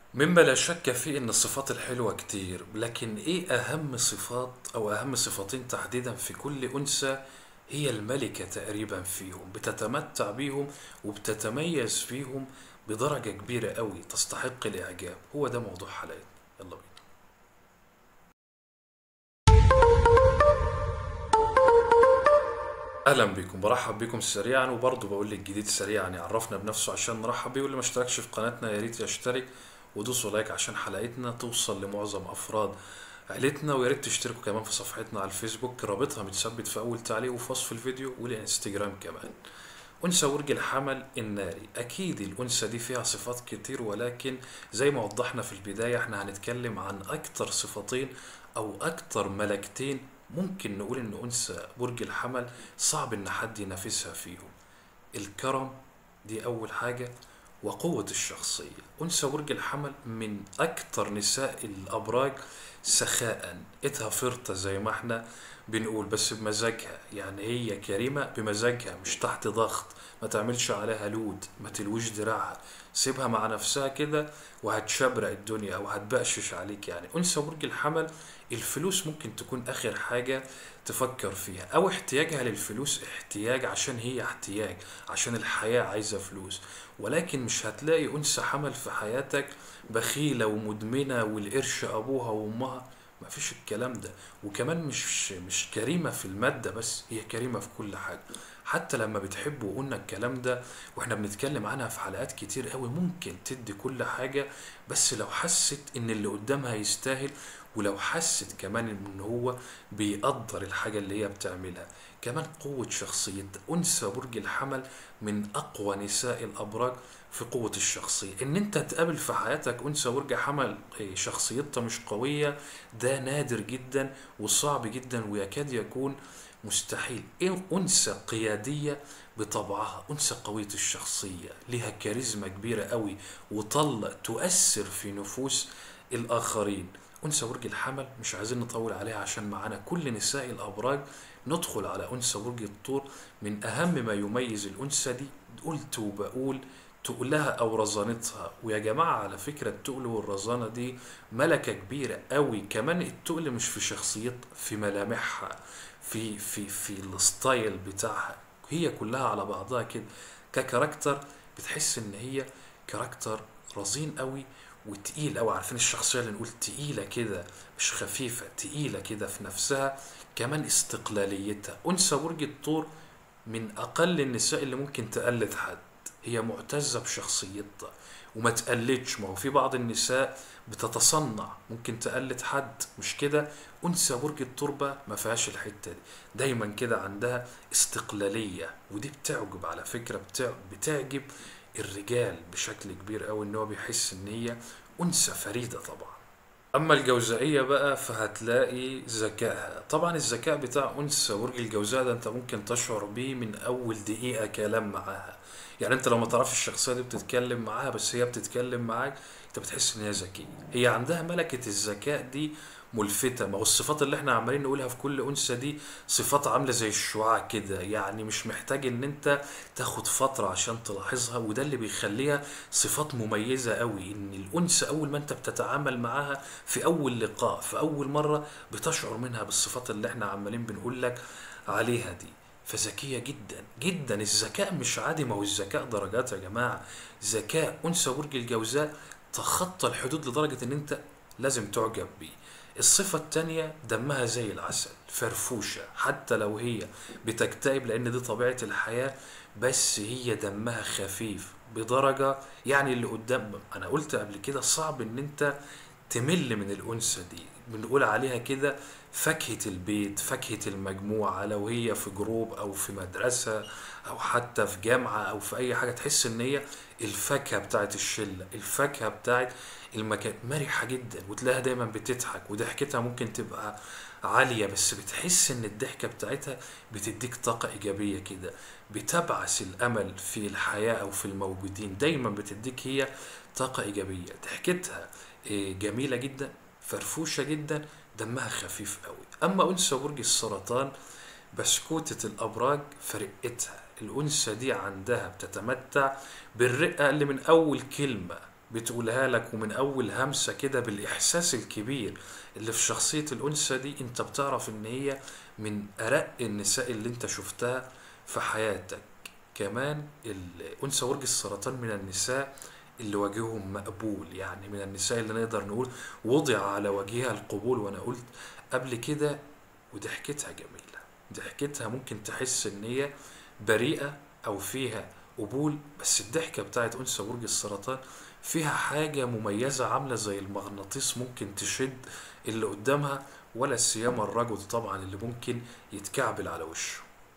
مما لا شك فيه ان الصفات الحلوة كتير لكن ايه اهم صفات او اهم صفتين تحديدا في كل انثى هي الملكة تقريبا فيهم بتتمتع بيهم وبتتميز فيهم بدرجة كبيرة قوي تستحق الاعجاب هو ده موضوع حلقتنا يلا بينا اهلا بكم برحب بكم سريعا وبرضه بقول لك جديد سريعا يعرفنا بنفسه عشان نرحب بيه واللي ما اشتركش في قناتنا يا ريت يشترك ودوسوا لايك عشان حلقتنا توصل لمعظم افراد عيلتنا ويا ريت تشتركوا كمان في صفحتنا على الفيسبوك رابطها متثبت في اول تعليق وفي وصف الفيديو والانستجرام كمان أنثى برج الحمل الناري أكيد الأنثى دي فيها صفات كتير ولكن زي ما وضحنا في البداية احنا هنتكلم عن أكتر صفتين أو أكتر ملكتين ممكن نقول إن أنثى برج الحمل صعب إن حد ينافسها فيهم الكرم دي أول حاجة وقوة الشخصية أنثى برج الحمل من أكتر نساء الأبراج سخاء إتها فرطة زي ما احنا بنقول بس بمزاجها يعني هي كريمة بمزاجها مش تحت ضغط ما تعملش عليها لود ما تلوش دراعها سيبها مع نفسها كده وهتشبرق الدنيا او هتبقشش عليك يعني انثى برج الحمل الفلوس ممكن تكون اخر حاجة تفكر فيها او احتياجها للفلوس احتياج عشان هي احتياج عشان الحياة عايزة فلوس ولكن مش هتلاقي انثى حمل في حياتك بخيلة ومدمنة والقرش ابوها وامها ما فيش الكلام ده وكمان مش مش كريمة في المادة بس هي كريمة في كل حاجة حتى لما بتحب وقلنا الكلام ده واحنا بنتكلم عنها في حلقات كتير قوي ممكن تدي كل حاجة بس لو حست ان اللي قدامها يستاهل ولو حست كمان ان هو بيقدر الحاجة اللي هي بتعملها كمان قوة شخصية أنثى برج الحمل من أقوى نساء الأبراج في قوة الشخصية إن أنت تقابل في حياتك أنثى برج حمل إيه، شخصيتها مش قوية ده نادر جدا وصعب جدا ويكاد يكون مستحيل إيه أنثى قيادية بطبعها أنثى قوية الشخصية لها كاريزما كبيرة قوي وطلة تؤثر في نفوس الآخرين أنثى برج الحمل مش عايزين نطول عليها عشان معانا كل نساء الأبراج ندخل على أنثى برج الثور من أهم ما يميز الأنثى دي قلت وبقول تقلها أو رزانتها ويا جماعة على فكرة التقل والرزانة دي ملكة كبيرة قوي كمان التقل مش في شخصيتها في ملامحها في في في الستايل بتاعها هي كلها على بعضها كده ككاركتر بتحس ان هي كاركتر رزين قوي وتقيل قوي عارفين الشخصيه اللي نقول تقيله كده مش خفيفه تقيله كده في نفسها كمان استقلاليتها انثى برج الثور من اقل النساء اللي ممكن تقلد حد هي معتزه بشخصيتها وما تقلدش ما هو في بعض النساء بتتصنع ممكن تقلد حد مش كده انثى برج التربه ما فيهاش الحته دي دايما كده عندها استقلاليه ودي بتعجب على فكره بتع- بتعجب الرجال بشكل كبير قوي ان هو بيحس ان هي انثى فريده طبعا اما الجوزائيه بقى فهتلاقي ذكائها طبعا الذكاء بتاع انثى برج الجوزاء ده انت ممكن تشعر بيه من اول دقيقه كلام معاها يعني انت لو ما تعرفش الشخصيه دي بتتكلم معاها بس هي بتتكلم معاك انت بتحس ان هي ذكيه هي عندها ملكه الذكاء دي ملفتة ما هو الصفات اللي احنا عمالين نقولها في كل أنثى دي صفات عاملة زي الشعاع كده يعني مش محتاج ان انت تاخد فترة عشان تلاحظها وده اللي بيخليها صفات مميزة قوي ان الأنثى أول ما انت بتتعامل معاها في أول لقاء في أول مرة بتشعر منها بالصفات اللي احنا عمالين بنقول لك عليها دي فذكية جدا جدا الذكاء مش عادي ما هو الذكاء درجات يا جماعة ذكاء أنثى برج الجوزاء تخطى الحدود لدرجة ان انت لازم تعجب بيه الصفة التانية دمها زي العسل فرفوشة حتى لو هي بتكتئب لأن دي طبيعة الحياة بس هي دمها خفيف بدرجة يعني اللي قدام أنا قلت قبل كده صعب إن أنت تمل من الأنثى دي بنقول عليها كده فاكهة البيت فاكهة المجموعة لو هي في جروب أو في مدرسة أو حتى في جامعة أو في أي حاجة تحس إن هي الفاكهة بتاعت الشلة الفاكهة بتاعت المكان مرحة جدا وتلاقيها دايما بتضحك وضحكتها ممكن تبقى عالية بس بتحس ان الضحكة بتاعتها بتديك طاقة ايجابية كده بتبعث الامل في الحياة او في الموجودين دايما بتديك هي طاقة ايجابية ضحكتها إيه، جميلة جدا فرفوشة جدا دمها خفيف قوي اما انثى برج السرطان بسكوتة الابراج فرقتها الانثى دي عندها بتتمتع بالرقة اللي من اول كلمة بتقولها لك ومن اول همسة كده بالاحساس الكبير اللي في شخصية الانثى دي انت بتعرف ان هي من ارق النساء اللي انت شفتها في حياتك كمان الانثى برج السرطان من النساء اللي وجههم مقبول يعني من النساء اللي نقدر نقول وضع على وجهها القبول وانا قلت قبل كده وضحكتها جميلة ضحكتها ممكن تحس ان هي بريئة او فيها قبول بس الضحكة بتاعت انثى برج السرطان فيها حاجة مميزة عاملة زي المغناطيس ممكن تشد اللي قدامها ولا سيما الرجل طبعا اللي ممكن يتكعبل على وشه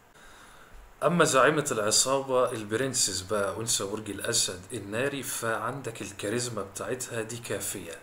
أما زعيمة العصابة البرنسس بقى أنثى برج الأسد الناري فعندك الكاريزما بتاعتها دي كافية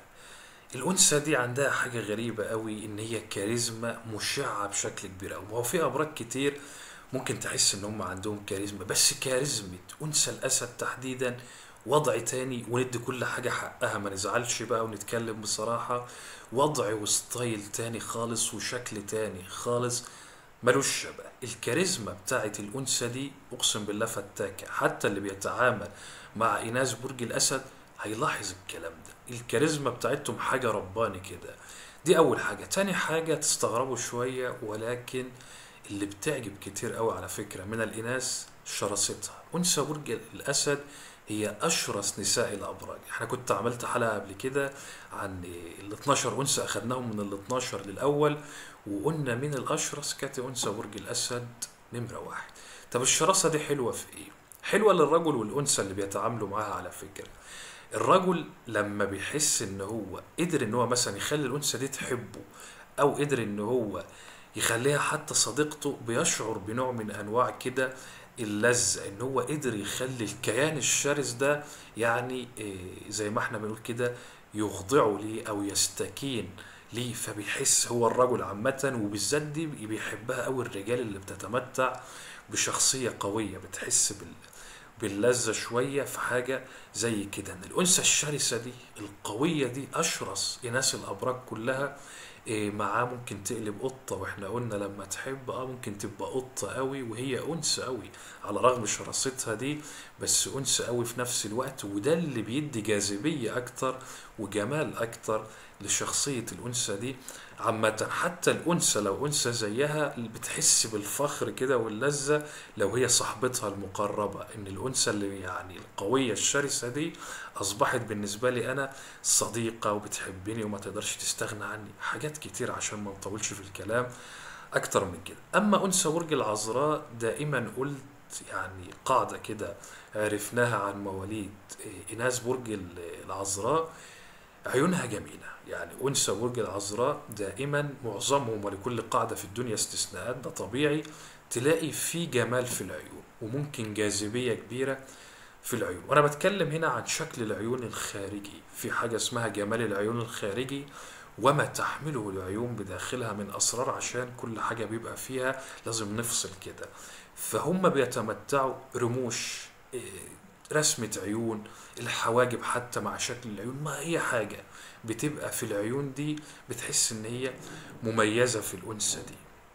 الأنثى دي عندها حاجة غريبة قوي إن هي كاريزما مشعة بشكل كبير أوي ما هو في أبراج كتير ممكن تحس إن هم عندهم كاريزما بس كاريزما أنثى الأسد تحديدا وضع تاني وندي كل حاجة حقها ما نزعلش بقى ونتكلم بصراحة وضع وستايل تاني خالص وشكل تاني خالص ملوش شبه الكاريزما بتاعت الأنثى دي أقسم بالله فتاكة حتى اللي بيتعامل مع إناث برج الأسد هيلاحظ الكلام ده الكاريزما بتاعتهم حاجة رباني كده دي أول حاجة تاني حاجة تستغربوا شوية ولكن اللي بتعجب كتير قوي على فكرة من الإناث شراستها أنثى برج الأسد هي أشرس نساء الأبراج احنا كنت عملت حلقة قبل كده عن ال 12 أنثى أخدناهم من ال 12 للأول وقلنا من الأشرس كانت أنثى برج الأسد نمرة واحد طب الشراسة دي حلوة في إيه؟ حلوة للرجل والأنثى اللي بيتعاملوا معاها على فكرة الرجل لما بيحس ان هو قدر ان هو مثلا يخلي الانثى دي تحبه او قدر ان هو يخليها حتى صديقته بيشعر بنوع من انواع كده اللذة ان هو قدر يخلي الكيان الشرس ده يعني إيه زي ما احنا بنقول كده يخضعه ليه او يستكين ليه فبيحس هو الرجل عامة وبالذات دي بيحبها قوي الرجال اللي بتتمتع بشخصية قوية بتحس بال باللذة شوية في حاجة زي كده ان الأنثى الشرسة دي القوية دي أشرس إناث الأبراج كلها إيه معاه ممكن تقلب قطة واحنا قلنا لما تحب اه ممكن تبقى قطة قوي وهي أنثى قوي على رغم شراستها دي بس أنثى قوي في نفس الوقت وده اللي بيدي جاذبية أكتر وجمال أكتر لشخصية الأنثى دي عامة حتى الأنثى لو أنثى زيها بتحس بالفخر كده واللذة لو هي صاحبتها المقربة إن الأنثى اللي يعني القوية الشرسة دي أصبحت بالنسبة لي أنا صديقة وبتحبني وما تقدرش تستغنى عني حاجات كتير عشان ما نطولش في الكلام أكتر من كده أما أنثى برج العذراء دائما قلت يعني قاعدة كده عرفناها عن مواليد إناث برج العذراء عيونها جميلة يعني أنثى برج العذراء دائما معظمهم ولكل قاعدة في الدنيا استثناءات ده طبيعي تلاقي في جمال في العيون وممكن جاذبية كبيرة في العيون وأنا بتكلم هنا عن شكل العيون الخارجي في حاجة اسمها جمال العيون الخارجي وما تحمله العيون بداخلها من أسرار عشان كل حاجة بيبقى فيها لازم نفصل كده فهم بيتمتعوا رموش رسمة عيون الحواجب حتى مع شكل العيون ما هي حاجة بتبقى في العيون دي بتحس ان هي مميزة في الأنثى دي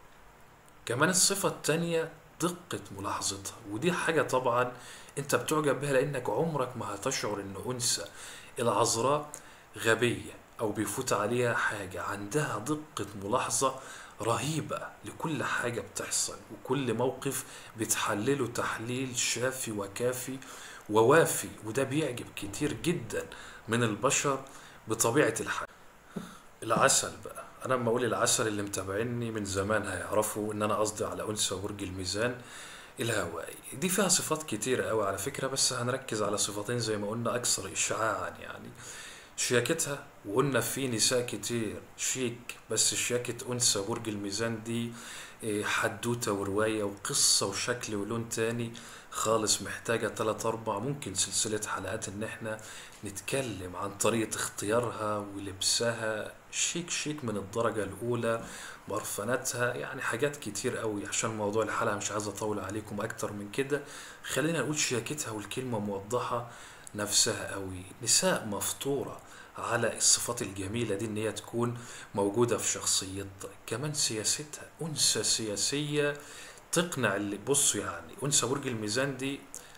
كمان الصفة التانية دقة ملاحظتها ودي حاجة طبعا انت بتعجب بها لانك عمرك ما هتشعر ان أنثى العذراء غبية او بيفوت عليها حاجة عندها دقة ملاحظة رهيبة لكل حاجة بتحصل وكل موقف بتحلله تحليل شافي وكافي ووافي وده بيعجب كتير جدا من البشر بطبيعة الحال العسل بقى انا لما اقول العسل اللي متابعيني من زمان هيعرفوا ان انا قصدي على انثى برج الميزان الهوائي دي فيها صفات كتيرة قوي على فكرة بس هنركز على صفتين زي ما قلنا اكثر اشعاعا يعني شياكتها وقلنا في نساء كتير شيك بس شياكة أنثى برج الميزان دي حدوتة ورواية وقصة وشكل ولون تاني خالص محتاجة تلات أربع ممكن سلسلة حلقات إن احنا نتكلم عن طريقة اختيارها ولبسها شيك شيك من الدرجة الأولى برفاناتها يعني حاجات كتير قوي عشان موضوع الحلقة مش عايز أطول عليكم أكتر من كده خلينا نقول شياكتها والكلمة موضحة نفسها قوي نساء مفطورة على الصفات الجميلة دي ان هي تكون موجودة في شخصيتها كمان سياستها انثى سياسية تقنع اللي بصوا يعني انثى برج الميزان دي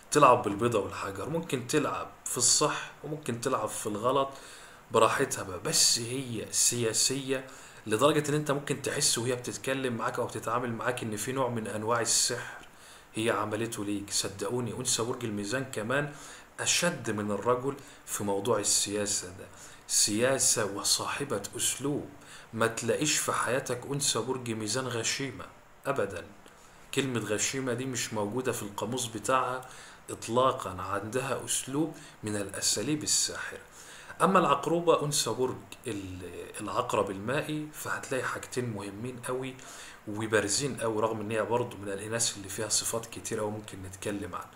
تلعب بالبيضة والحجر ممكن تلعب في الصح وممكن تلعب في الغلط براحتها بقى بس هي سياسية لدرجة ان انت ممكن تحس وهي بتتكلم معاك او بتتعامل معاك ان في نوع من انواع السحر هي عملته ليك صدقوني انثى برج الميزان كمان اشد من الرجل في موضوع السياسة ده سياسة وصاحبة اسلوب ما تلاقيش في حياتك انثى برج ميزان غشيمة ابدا كلمة غشيمة دي مش موجودة في القاموس بتاعها اطلاقا عندها اسلوب من الاساليب الساحرة اما العقربة انثى برج ال- العقرب المائي فهتلاقي حاجتين مهمين قوي وبارزين قوي رغم ان هي برضه من الاناث اللي فيها صفات كتير قوي ممكن نتكلم عنها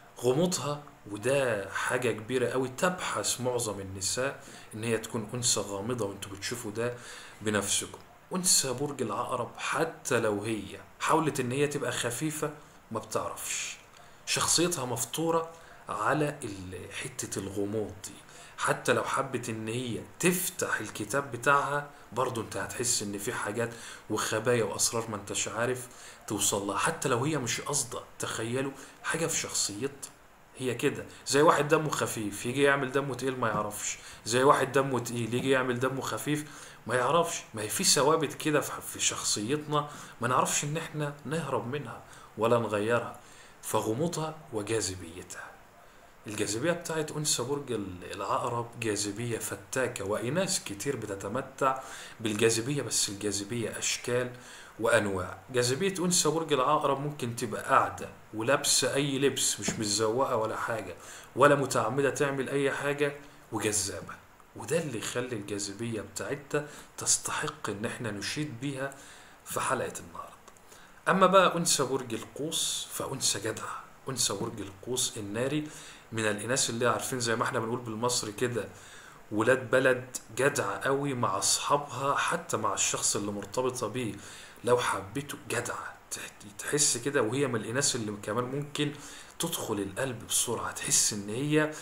غموضها وده حاجة كبيرة قوي تبحث معظم النساء ان هي تكون انثى غامضة وانتوا بتشوفوا ده بنفسكم انثى برج العقرب حتى لو هي حاولت ان هي تبقى خفيفة ما بتعرفش شخصيتها مفطورة على ال- حتة الغموض دي حتى لو حبت ان هي تفتح الكتاب بتاعها برضو انت هتحس ان في حاجات وخبايا واسرار ما انتش عارف توصل لها حتى لو هي مش قصده تخيلوا حاجة في شخصيتها هي كده زي واحد دمه خفيف يجي يعمل دمه تقيل ما يعرفش زي واحد دمه تقيل يجي يعمل دمه خفيف ما يعرفش ما هي في ثوابت كده في في شخصيتنا ما نعرفش ان احنا نهرب منها ولا نغيرها فغموضها وجاذبيتها الجاذبية بتاعت أنثى برج ال- العقرب جاذبية فتاكة وإناث كتير بتتمتع بالجاذبية بس الجاذبية أشكال وأنواع جاذبية أنثى برج العقرب ممكن تبقى قاعدة ولابسة أي لبس مش متزوقة ولا حاجة ولا متعمدة تعمل أي حاجة وجذابة وده اللي يخلي الجاذبية بتاعتها تستحق إن احنا نشيد بيها في حلقة النهاردة أما بقى أنثى برج القوس فأنثى جدعة أنثى برج القوس الناري من الإناث اللي عارفين زي ما احنا بنقول بالمصري كده ولاد بلد جدعة قوي مع أصحابها حتى مع الشخص اللي مرتبطة بيه لو حبيته جدعة تح- تحس كده وهي من الإناث اللي كمان ممكن تدخل القلب بسرعة تحس إن هي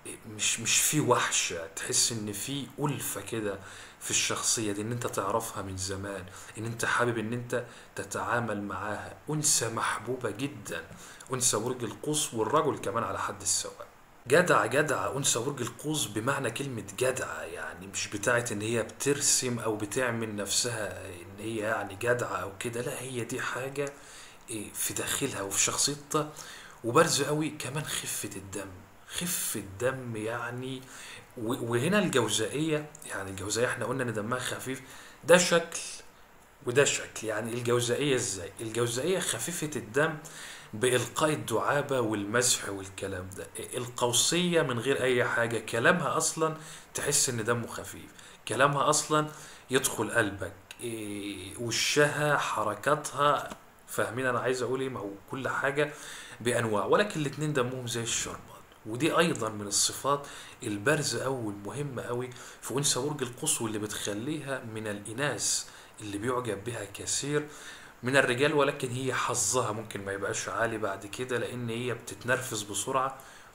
مش مش في وحشة تحس إن في ألفة كده في الشخصية دي إن أنت تعرفها من زمان إن أنت حابب إن أنت تتعامل معاها أنثى محبوبة جدا أنثى برج القوس والرجل كمان على حد السواء جدع جدع أنثى برج القوس بمعنى كلمة جدعة يعني مش بتاعت إن هي بترسم أو بتعمل نفسها إن هي يعني جدعة أو كده لا هي دي حاجة إيه، في داخلها وفي شخصيتها وبرز قوي كمان خفة الدم خفة دم يعني و- وهنا الجوزائية يعني الجوزائية احنا قلنا ان دمها خفيف ده شكل وده شكل يعني الجوزائية ازاي الجوزائية خفيفة الدم بإلقاء الدعابة والمسح والكلام ده القوسية من غير أي حاجة كلامها أصلا تحس إن دمه خفيف كلامها أصلا يدخل قلبك إيه، وشها حركاتها فاهمين أنا عايز أقول إيه ما هو كل حاجة بأنواع ولكن الاتنين دمهم زي الشربات ودي أيضا من الصفات البارزة أوي والمهمة أوي في أنثى برج القوس واللي بتخليها من الإناث اللي بيعجب بها كثير من الرجال ولكن هي حظها ممكن ما يبقاش عالي بعد كده لان هي بتتنرفز بسرعة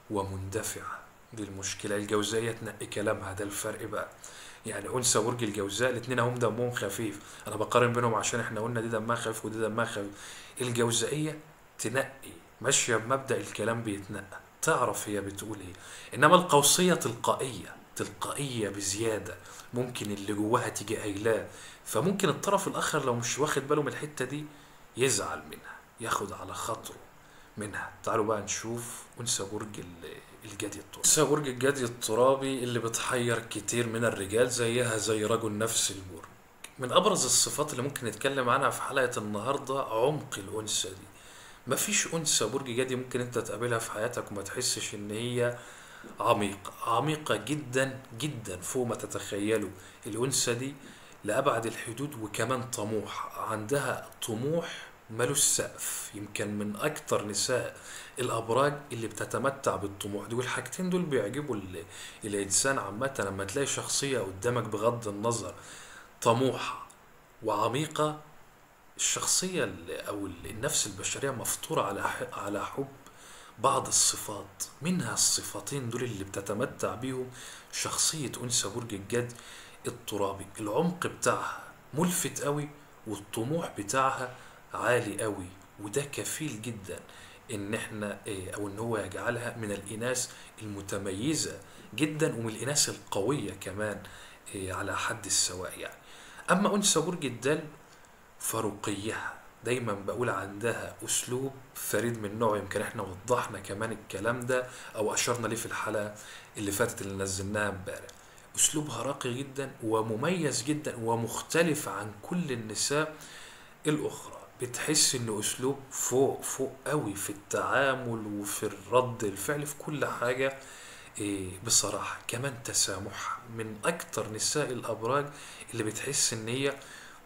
ومندفعة دي المشكلة الجوزائية تنقي كلامها ده الفرق بقى يعني انثى برج الجوزاء الاتنين هم دمهم خفيف انا بقارن بينهم عشان احنا قلنا دي دمها خفيف ودي دمها خفيف الجوزائية تنقي ماشية بمبدأ الكلام بيتنقى تعرف هي بتقول ايه انما القوسية تلقائية تلقائية بزيادة ممكن اللي جواها تيجي قايلاه فممكن الطرف الاخر لو مش واخد باله من الحته دي يزعل منها ياخد على خاطره منها تعالوا بقى نشوف انثى برج ال- الجدي الترابي انثى برج الجدي الترابي اللي بتحير كتير من الرجال زيها زي رجل نفس البرج من ابرز الصفات اللي ممكن نتكلم عنها في حلقه النهارده عمق الانثى دي مفيش انثى برج جدي ممكن انت تقابلها في حياتك وما تحسش ان هي عميقة عميقة جدا جدا فوق ما تتخيلوا الأنثى دي لأبعد الحدود وكمان طموح عندها طموح ملوش سقف يمكن من أكتر نساء الأبراج اللي بتتمتع بالطموح دول الحاجتين دول بيعجبوا ال- الإنسان عامة لما تلاقي شخصية قدامك بغض النظر طموحة وعميقة الشخصية ال- أو ال- النفس البشرية مفطورة على ح- على حب بعض الصفات منها الصفتين دول اللي بتتمتع بيهم شخصية أنثى برج الجد الترابي العمق بتاعها ملفت قوي والطموح بتاعها عالي قوي وده كفيل جدا ان احنا إيه، او ان هو يجعلها من الاناث المتميزه جدا ومن الاناث القويه كمان إيه، على حد السواء يعني اما انثى برج الدلو فرقيها دايما بقول عندها اسلوب فريد من نوعه يمكن احنا وضحنا كمان الكلام ده او اشرنا ليه في الحلقه اللي فاتت اللي نزلناها امبارح اسلوبها راقي جدا ومميز جدا ومختلف عن كل النساء الاخرى بتحس انه اسلوب فوق فوق قوي في التعامل وفي الرد الفعل في كل حاجه إيه بصراحه كمان تسامح من اكتر نساء الابراج اللي بتحس ان هي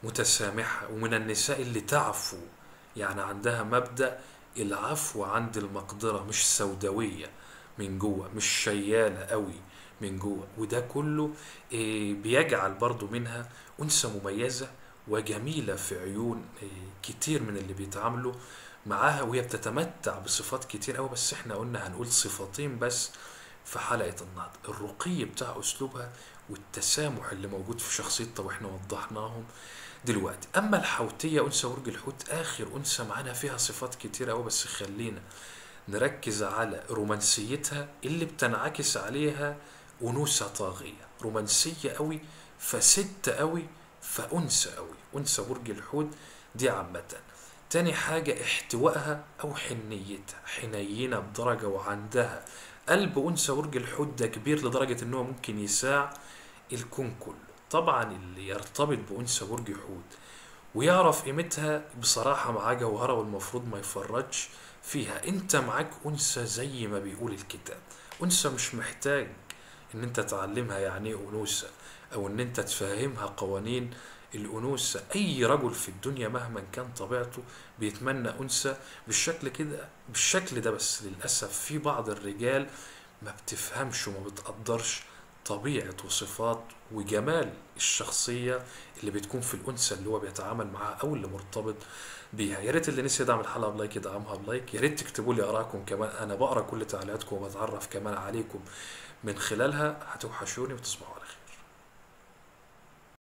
متسامحه ومن النساء اللي تعفو يعني عندها مبدأ العفو عند المقدرة مش سوداوية من جوه مش شيالة قوي من جوه وده كله إيه، بيجعل برضو منها أنثى مميزة وجميلة في عيون إيه، كتير من اللي بيتعاملوا معاها وهي بتتمتع بصفات كتير قوي بس احنا قلنا هنقول صفتين بس في حلقة النهاردة الرقي بتاع أسلوبها والتسامح اللي موجود في شخصيتها واحنا وضحناهم دلوقتي اما الحوتيه انثى برج الحوت اخر انثى معانا فيها صفات كتير قوي بس خلينا نركز على رومانسيتها اللي بتنعكس عليها انوثه طاغيه رومانسيه قوي فست قوي فانثى قوي انثى برج الحوت دي عامه تاني حاجة احتوائها أو حنيتها حنينة بدرجة وعندها قلب أنثى برج الحوت ده كبير لدرجة إن هو ممكن يساع الكون كله طبعا اللي يرتبط بأنثى برج حوت ويعرف قيمتها بصراحة معاه جوهرة والمفروض ما يفرجش فيها انت معاك أنثى زي ما بيقول الكتاب أنثى مش محتاج ان انت تعلمها يعني ايه أنوثة او ان انت تفهمها قوانين الأنوثة أي رجل في الدنيا مهما كان طبيعته بيتمنى أنثى بالشكل كده بالشكل ده بس للأسف في بعض الرجال ما بتفهمش وما بتقدرش طبيعة وصفات وجمال الشخصية اللي بتكون في الأنثى اللي هو بيتعامل معاها أو اللي مرتبط بيها يا ريت اللي نسي يدعم الحلقة بلايك يدعمها بلايك يا ريت تكتبوا لي آراءكم كمان أنا بقرا كل تعليقاتكم وبتعرف كمان عليكم من خلالها هتوحشوني وتصبحوا على خير